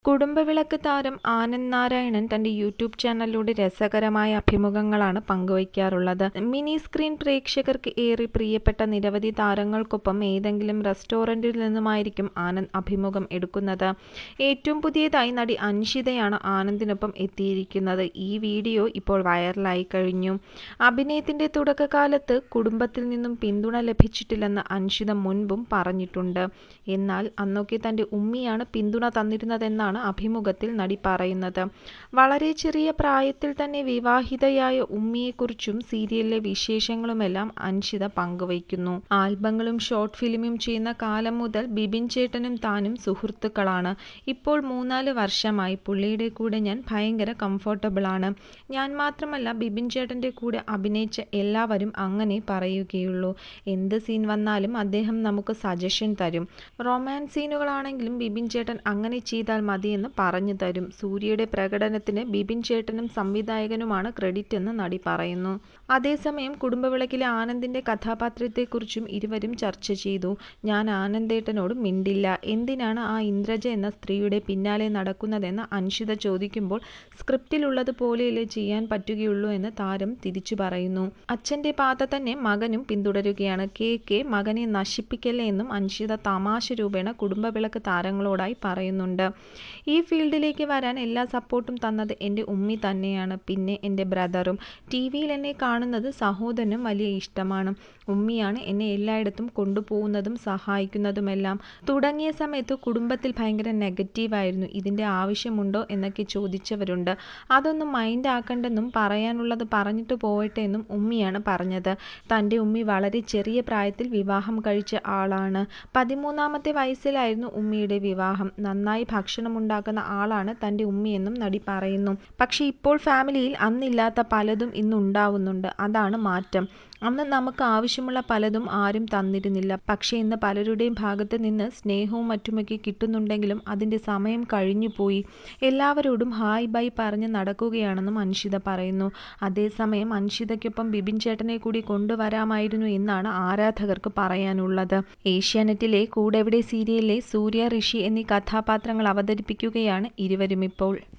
കുടുംബവിളക്ക് താരം ആനന്ദ് നാരായണൻ തന്റെ യൂട്യൂബ് ചാനലിലൂടെ രസകരമായ അഭിമുഖങ്ങളാണ് പങ്കുവയ്ക്കാറുള്ളത് മിനി സ്ക്രീൻ പ്രേക്ഷകർക്ക് ഏറെ പ്രിയപ്പെട്ട നിരവധി താരങ്ങൾക്കൊപ്പം ഏതെങ്കിലും റെസ്റ്റോറന്റിൽ നിന്നുമായിരിക്കും ആനന്ദ് അഭിമുഖം എടുക്കുന്നത് ഏറ്റവും പുതിയതായി നടി അൻഷിതയാണ് ആനന്ദിനൊപ്പം എത്തിയിരിക്കുന്നത് ഈ വീഡിയോ ഇപ്പോൾ വൈറലായി കഴിഞ്ഞു അഭിനയത്തിന്റെ തുടക്കകാലത്ത് കുടുംബത്തിൽ നിന്നും പിന്തുണ ലഭിച്ചിട്ടില്ലെന്ന് അൻഷിത മുൻപും പറഞ്ഞിട്ടുണ്ട് എന്നാൽ അന്നൊക്കെ തന്റെ ഉമ്മിയാണ് പിന്തുണ തന്നിരുന്നതെന്നാണ് അഭിമുഖത്തിൽ നടി പറയുന്നത് വളരെ ചെറിയ പ്രായത്തിൽ തന്നെ വിവാഹിതയായ ഉമ്മിയെക്കുറിച്ചും സീരിയലിലെ വിശേഷങ്ങളുമെല്ലാം അൻഷിത പങ്കുവയ്ക്കുന്നു ആൽബങ്ങളും ഷോർട്ട് ഫിലിമും ചെയ്യുന്ന കാലം മുതൽ ബിബിൻ ചേട്ടനും താനും സുഹൃത്തുക്കളാണ് ഇപ്പോൾ മൂന്നാല് വർഷമായി പുള്ളിയുടെ കൂടെ ഞാൻ ഭയങ്കര കംഫർട്ടബിൾ ആണ് ഞാൻ മാത്രമല്ല ബിബിൻ ചേട്ടൻ്റെ കൂടെ അഭിനയിച്ച എല്ലാവരും അങ്ങനെ പറയുകയുള്ളൂ എന്ത് സീൻ വന്നാലും അദ്ദേഹം നമുക്ക് സജഷൻ തരും റൊമാൻസ് സീനുകളാണെങ്കിലും ബിബിൻ ചേട്ടൻ അങ്ങനെ ചെയ്താൽ മതിയെന്ന് പറഞ്ഞു തരും സൂര്യയുടെ പ്രകടനത്തിന് ബിബിൻ ചേട്ടനും സംവിധായകനുമാണ് ക്രെഡിറ്റ് എന്ന് നടി പറയുന്നു അതേസമയം കുടുംബവിളക്കിലെ ആനന്ദിന്റെ കഥാപാത്രത്തെക്കുറിച്ചും ഇരുവരും ചർച്ച ചെയ്തു ഞാൻ ആനന്ദേട്ടനോട് മിണ്ടില്ല എന്തിനാണ് ആ ഇന്ദ്രജ എന്ന സ്ത്രീയുടെ പിന്നാലെ നടക്കുന്നതെന്ന് അൻഷിത ചോദിക്കുമ്പോൾ സ്ക്രിപ്റ്റിലുള്ളതുപോലെയല്ലേ ചെയ്യാൻ പറ്റുകയുള്ളൂ എന്ന് താരം തിരിച്ചു പറയുന്നു അച്ഛന്റെ പാത തന്നെ മകനും പിന്തുടരുകയാണ് കെ കെ മകനെ നശിപ്പിക്കല്ലേ എന്നും അൻഷിത തമാശ രൂപേണ കുടുംബവിളക്ക് താരങ്ങളോടായി പറയുന്നുണ്ട് ഈ ഫീൽഡിലേക്ക് വരാൻ എല്ലാ സപ്പോർട്ടും തന്നത് എൻ്റെ ഉമ്മി തന്നെയാണ് പിന്നെ എൻ്റെ ബ്രദറും ടി വിയിൽ എന്നെ കാണുന്നത് സഹോദരനും വലിയ ഇഷ്ടമാണ് ഉമ്മിയാണ് എന്നെ എല്ലായിടത്തും കൊണ്ടുപോകുന്നതും സഹായിക്കുന്നതുമെല്ലാം തുടങ്ങിയ സമയത്ത് കുടുംബത്തിൽ ഭയങ്കര നെഗറ്റീവായിരുന്നു ഇതിൻ്റെ ആവശ്യമുണ്ടോ എന്നൊക്കെ ചോദിച്ചവരുണ്ട് അതൊന്നും മൈൻഡ് ആക്കണ്ടെന്നും പറയാനുള്ളത് പറഞ്ഞിട്ട് പോവട്ടെ എന്നും ഉമ്മിയാണ് പറഞ്ഞത് തൻ്റെ ഉമ്മി വളരെ ചെറിയ പ്രായത്തിൽ വിവാഹം കഴിച്ച ആളാണ് പതിമൂന്നാമത്തെ വയസ്സിലായിരുന്നു ഉമ്മിയുടെ വിവാഹം നന്നായി ഭക്ഷണം ഉണ്ടാക്കുന്ന ആളാണ് തൻ്റെ ഉമ്മിയെന്നും നടി പറയുന്നു പക്ഷേ ഇപ്പോൾ ഫാമിലിയിൽ അന്നില്ലാത്ത പലതും ഇന്നുണ്ടാവുന്നുണ്ട് അതാണ് മാറ്റം അന്ന് നമുക്ക് ആവശ്യമുള്ള പലതും ആരും തന്നിരുന്നില്ല പക്ഷേ ഇന്ന് പലരുടെയും ഭാഗത്ത് നിന്ന് സ്നേഹവും മറ്റുമൊക്കെ കിട്ടുന്നുണ്ടെങ്കിലും അതിൻ്റെ സമയം കഴിഞ്ഞുപോയി എല്ലാവരോടും ഹായ് ബൈ പറഞ്ഞ് നടക്കുകയാണെന്നും അൻഷിത പറയുന്നു അതേസമയം അൻഷിതയ്ക്കൊപ്പം ബിബിൻ ചേട്ടനെ കൂടി കൊണ്ടുവരാമായിരുന്നു എന്നാണ് ആരാധകർക്ക് പറയാനുള്ളത് ഏഷ്യാനെറ്റിലെ കൂടെവിടെ സീരിയലിലെ സൂര്യ ഋഷി എന്നീ കഥാപാത്രങ്ങൾ അവതരിപ്പിക്കുകയാണ് ഇരുവരും ഇപ്പോൾ